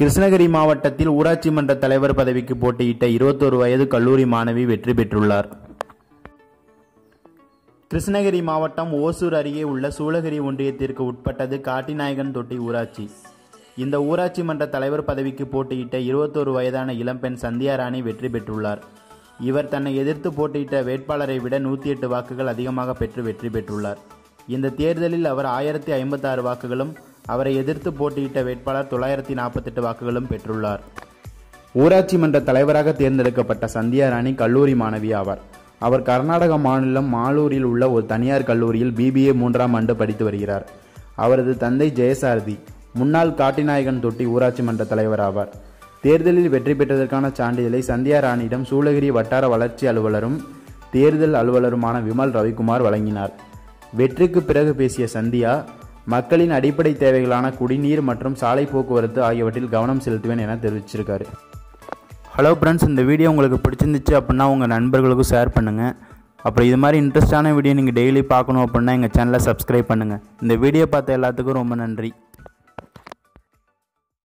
கிருஷ்ணகிரி மாவட்டத்தில் ஊராட்சி மன்ற தலைவர் பதவிக்கு போட்டியிட்ட இருபத்தோரு வயது கல்லூரி மாணவி வெற்றி பெற்றுள்ளார் கிருஷ்ணகிரி மாவட்டம் ஓசூர் அருகே உள்ள சூளகிரி ஒன்றியத்திற்கு உட்பட்டது காட்டிநாயகன் தொட்டி ஊராட்சி இந்த ஊராட்சி மன்ற தலைவர் பதவிக்கு போட்டியிட்ட இருபத்தோரு வயதான இளம்பெண் சந்தியா ராணி வெற்றி பெற்றுள்ளார் இவர் தன்னை எதிர்த்து போட்டியிட்ட வேட்பாளரை விட நூற்றி எட்டு வாக்குகள் அதிகமாக பெற்று வெற்றி பெற்றுள்ளார் இந்த தேர்தலில் அவர் ஆயிரத்தி ஐம்பத்தாறு வாக்குகளும் அவரை எதிர்த்து போட்டியிட்ட வேட்பாளர் தொள்ளாயிரத்தி நாற்பத்தெட்டு வாக்குகளும் பெற்றுள்ளார் ஊராட்சி மன்ற தலைவராக தேர்ந்தெடுக்கப்பட்ட சந்தியா ராணி கல்லூரி மாணவி ஆவார் அவர் கர்நாடக மாநிலம் மாலூரில் உள்ள ஒரு தனியார் கல்லூரியில் பிபிஏ மூன்றாம் ஆண்டு படித்து வருகிறார் அவரது தந்தை ஜெயசாரதி முன்னாள் காட்டிநாயகன் தொட்டி ஊராட்சி மன்ற தலைவர் ஆவார் தேர்தலில் வெற்றி பெற்றதற்கான சான்றிதழை சந்தியா ராணியிடம் சூளகிரி வட்டார வளர்ச்சி அலுவலரும் தேர்தல் அலுவலருமான விமல் ரவிக்குமார் வழங்கினார் வெற்றிக்கு பிறகு பேசிய சந்தியா மக்களின் அடிப்படை தேவைகளான குடிநீர் மற்றும் சாலை போக்குவரத்து ஆகியவற்றில் கவனம் செலுத்துவேன் என தெரிவிச்சிருக்காரு ஹலோ ஃப்ரெண்ட்ஸ் இந்த வீடியோ உங்களுக்கு பிடிச்சிருந்துச்சு அப்படின்னா உங்கள் நண்பர்களுக்கும் ஷேர் பண்ணுங்கள் அப்புறம் இது மாதிரி இன்ட்ரெஸ்டான வீடியோ நீங்கள் டெய்லி பார்க்கணும் அப்படின்னா எங்கள் சேனலை சப்ஸ்கிரைப் பண்ணுங்கள் இந்த வீடியோ பார்த்த எல்லாத்துக்கும் ரொம்ப நன்றி